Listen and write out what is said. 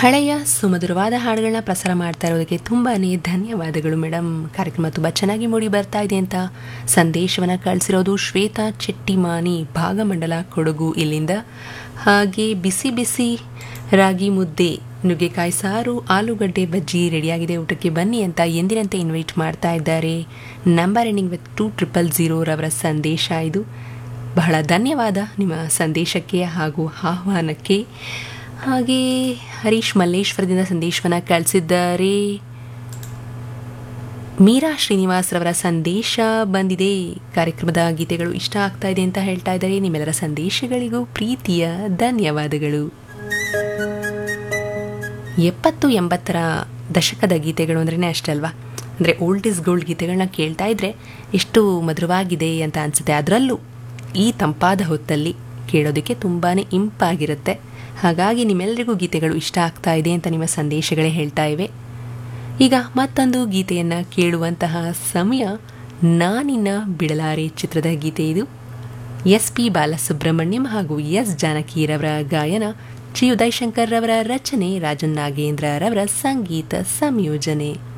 ಹಳೆಯ ಸುಮಧುರವಾದ ಹಾಡುಗಳನ್ನ ಪ್ರಸಾರ ಮಾಡ್ತಾ ಇರೋದಕ್ಕೆ ತುಂಬಾ ಧನ್ಯವಾದಗಳು ಮೇಡಮ್ ಕಾರ್ಯಕ್ರಮ ತುಂಬ ಚೆನ್ನಾಗಿ ಮೂಡಿ ಬರ್ತಾ ಇದೆ ಅಂತ ಸಂದೇಶವನ್ನು ಕಳಿಸಿರೋದು ಶ್ವೇತಾ ಚೆಟ್ಟಿಮಾನಿ ಭಾಗಮಂಡಲ ಕೊಡಗು ಇಲ್ಲಿಂದ ಹಾಗೆ ಬಿಸಿ ಬಿಸಿ ರಾಗಿ ಮುದ್ದೆ ನುಗ್ಗೆಕಾಯಿ ಸಾರು ಆಲೂಗಡ್ಡೆ ಬಜ್ಜಿ ರೆಡಿಯಾಗಿದೆ ಊಟಕ್ಕೆ ಬನ್ನಿ ಅಂತ ಎಂದಿನಂತೆ ಇನ್ವೈಟ್ ಮಾಡ್ತಾ ಇದ್ದಾರೆ number ending with two triple zero ರವರ ಸಂದೇಶ ಇದು ಬಹಳ ಧನ್ಯವಾದ ನಿಮ್ಮ ಸಂದೇಶಕ್ಕೆ ಹಾಗೂ ಆಹ್ವಾನಕ್ಕೆ ಹಾಗೆ ಹರೀಶ್ ಮಲ್ಲೇಶ್ವರದಿಂದ ಸಂದೇಶವನ್ನು ಕಳಿಸಿದ್ದಾರೆ ಮೀರಾ ಶ್ರೀನಿವಾಸ್ ರವರ ಸಂದೇಶ ಬಂದಿದೆ ಕಾರ್ಯಕ್ರಮದ ಗೀತೆಗಳು ಇಷ್ಟ ಆಗ್ತಾ ಇದೆ ಅಂತ ಹೇಳ್ತಾ ಇದ್ದಾರೆ ನಿಮ್ಮೆಲ್ಲರ ಸಂದೇಶಗಳಿಗೂ ಪ್ರೀತಿಯ ಧನ್ಯವಾದಗಳು ಎಪ್ಪತ್ತು ಎಂಬತ್ತರ ದಶಕದ ಗೀತೆಗಳು ಅಂದ್ರೇ ಅಷ್ಟೇ ಅಲ್ವಾ ಅಂದರೆ ಓಲ್ಡ್ ಇಸ್ ಗೋಲ್ಡ್ ಗೀತೆಗಳನ್ನ ಕೇಳ್ತಾ ಇದ್ರೆ ಎಷ್ಟು ಮಧುರವಾಗಿದೆ ಅಂತ ಅನಿಸುತ್ತೆ ಅದರಲ್ಲೂ ಈ ತಂಪಾದ ಹೊತ್ತಲ್ಲಿ ಕೇಳೋದಕ್ಕೆ ತುಂಬಾ ಇಂಪಾಗಿರುತ್ತೆ ಹಾಗಾಗಿ ನಿಮ್ಮೆಲ್ಲರಿಗೂ ಗೀತೆಗಳು ಇಷ್ಟ ಆಗ್ತಾ ಇದೆ ಅಂತ ನಿಮ್ಮ ಸಂದೇಶಗಳೇ ಹೇಳ್ತಾ ಇವೆ ಈಗ ಮತ್ತೊಂದು ಗೀತೆಯನ್ನು ಕೇಳುವಂತಹ ಸಮಯ ನಾನಿನ್ನ ಬಿಡಲಾರೆ ಚಿತ್ರದ ಗೀತೆ ಇದು ಎಸ್ ಪಿ ಬಾಲಸುಬ್ರಹ್ಮಣ್ಯಂ ಹಾಗೂ ಎಸ್ ಜಾನಕಿರವರ ಗಾಯನ ಶ್ರೀ ಉದಯ್ ಶಂಕರ್ ರವರ ರಚನೆ ರಾಜನ್ ನಾಗೇಂದ್ರ ರವರ ಸಂಗೀತ ಸಂಯೋಜನೆ